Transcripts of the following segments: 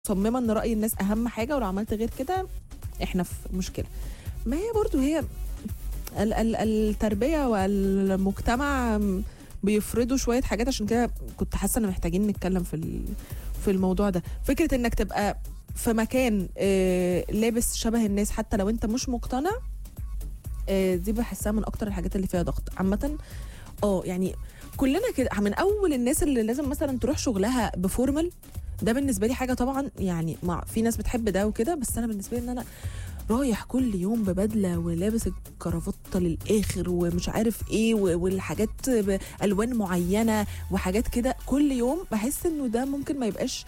مصممه ان راي الناس اهم حاجه ولو عملت غير كده احنا في مشكله ما هي برضو هي ال- ال- التربيه والمجتمع بيفرضوا شويه حاجات عشان كده كنت حاسه ان محتاجين نتكلم في ال- في الموضوع ده فكره انك تبقى في مكان آه، لابس شبه الناس حتى لو انت مش مقتنع آه، دي بحسها من اكتر الحاجات اللي فيها ضغط عامه اه يعني كلنا كده من اول الناس اللي لازم مثلا تروح شغلها بفورمال ده بالنسبه لي حاجه طبعا يعني مع في ناس بتحب ده وكده بس انا بالنسبه لي ان انا رايح كل يوم ببدله ولابس الكرافته للاخر ومش عارف ايه و- والحاجات بالوان معينه وحاجات كده كل يوم بحس انه ده ممكن ما يبقاش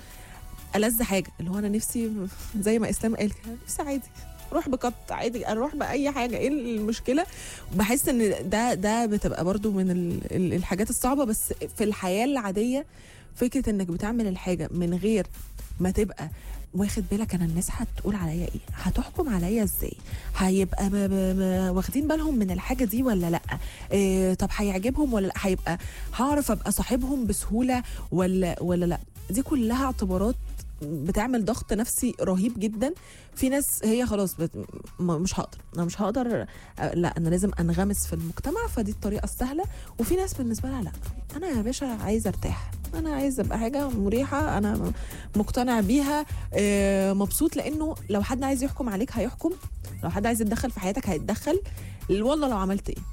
ألذ حاجه اللي هو انا نفسي زي ما اسلام قال كده نفسي عادي اروح بقط عادي اروح باي حاجه ايه المشكله بحس ان ده ده بتبقى برضو من ال- ال- الحاجات الصعبه بس في الحياه العاديه فكره انك بتعمل الحاجه من غير ما تبقى واخد بالك انا الناس هتقول عليا ايه هتحكم عليا ازاي هيبقى ما ما ما واخدين بالهم من الحاجه دي ولا لا إيه طب هيعجبهم ولا لا هيبقى هعرف ابقى صاحبهم بسهوله ولا ولا لا دي كلها اعتبارات بتعمل ضغط نفسي رهيب جدا في ناس هي خلاص بت... م- مش هقدر انا مش هقدر أ- لا انا لازم انغمس في المجتمع فدي الطريقه السهله وفي ناس بالنسبه لها لا انا يا باشا عايزه ارتاح انا عايزه ابقى حاجه مريحه انا م- مقتنع بيها آه، مبسوط لانه لو حد عايز يحكم عليك هيحكم لو حد عايز يتدخل في حياتك هيتدخل والله لو عملت ايه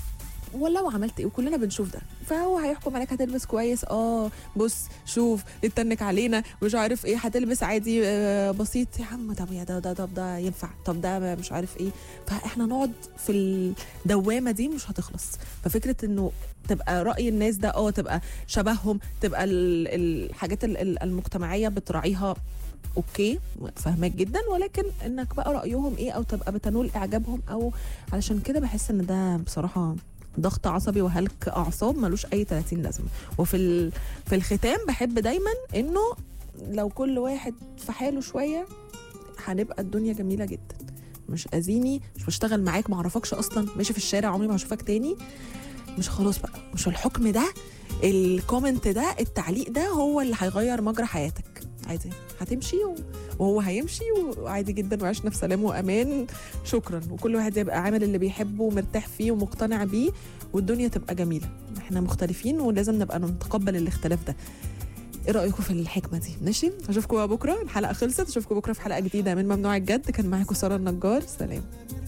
والله لو عملت ايه وكلنا بنشوف ده فهو هيحكم عليك هتلبس كويس اه بص شوف اتنك علينا مش عارف ايه هتلبس عادي آه، بسيط يا عم طب يا ده ده طب ده ينفع طب ده مش عارف ايه فاحنا نقعد في الدوامه دي مش هتخلص ففكره انه تبقى راي الناس ده اه تبقى شبههم تبقى ال- الحاجات ال- ال- المجتمعيه بتراعيها اوكي فاهماك جدا ولكن انك بقى رايهم ايه او تبقى بتنول اعجابهم او علشان كده بحس ان ده بصراحه ضغط عصبي وهلك اعصاب ملوش اي 30 لازمه وفي ال... في الختام بحب دايما انه لو كل واحد في حاله شويه هنبقى الدنيا جميله جدا مش اذيني مش بشتغل معاك ما اعرفكش اصلا ماشي في الشارع عمري ما هشوفك تاني مش خلاص بقى مش الحكم ده الكومنت ده التعليق ده هو اللي هيغير مجرى حياتك عادي هتمشي و- وهو هيمشي وعادي جدا وعشنا في سلام وامان شكرا وكل واحد يبقى عامل اللي بيحبه ومرتاح فيه ومقتنع بيه والدنيا تبقى جميله احنا مختلفين ولازم نبقى نتقبل الاختلاف ده ايه رايكم في الحكمه دي ماشي اشوفكم بكره الحلقه خلصت اشوفكم بكره في حلقه جديده من ممنوع الجد كان معاكم ساره النجار سلام